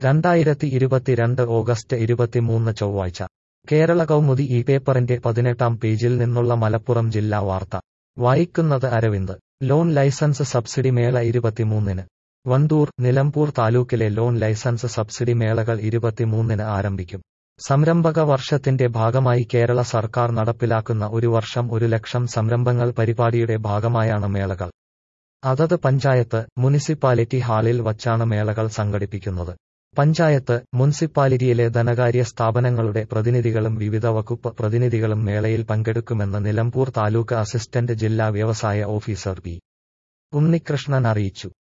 രണ്ടായിരത്തി ഇരുപത്തിരണ്ട് ഓഗസ്റ്റ് ഇരുപത്തിമൂന്ന് ചൊവ്വാഴ്ച കേരള കൗമുദി ഈ പേപ്പറിന്റെ പതിനെട്ടാം പേജിൽ നിന്നുള്ള മലപ്പുറം ജില്ലാ വാർത്ത വായിക്കുന്നത് അരവിന്ദ് ലോൺ ലൈസൻസ് സബ്സിഡി മേള ഇരുപത്തിമൂന്നിന് വണ്ടൂർ നിലമ്പൂർ താലൂക്കിലെ ലോൺ ലൈസൻസ് സബ്സിഡി മേളകൾ ഇരുപത്തിമൂന്നിന് ആരംഭിക്കും സംരംഭക വർഷത്തിന്റെ ഭാഗമായി കേരള സർക്കാർ നടപ്പിലാക്കുന്ന ഒരു വർഷം ഒരു ലക്ഷം സംരംഭങ്ങൾ പരിപാടിയുടെ ഭാഗമായാണ് മേളകൾ അതത് പഞ്ചായത്ത് മുനിസിപ്പാലിറ്റി ഹാളിൽ വച്ചാണ് മേളകൾ സംഘടിപ്പിക്കുന്നത് പഞ്ചായത്ത് മുനിസിപ്പാലിറ്റിയിലെ ധനകാര്യ സ്ഥാപനങ്ങളുടെ പ്രതിനിധികളും വിവിധ വകുപ്പ് പ്രതിനിധികളും മേളയിൽ പങ്കെടുക്കുമെന്ന് നിലമ്പൂർ താലൂക്ക് അസിസ്റ്റന്റ് ജില്ലാ വ്യവസായ ഓഫീസർ പി ഉണ്ണികൃഷ്ണൻ അറിയിച്ചു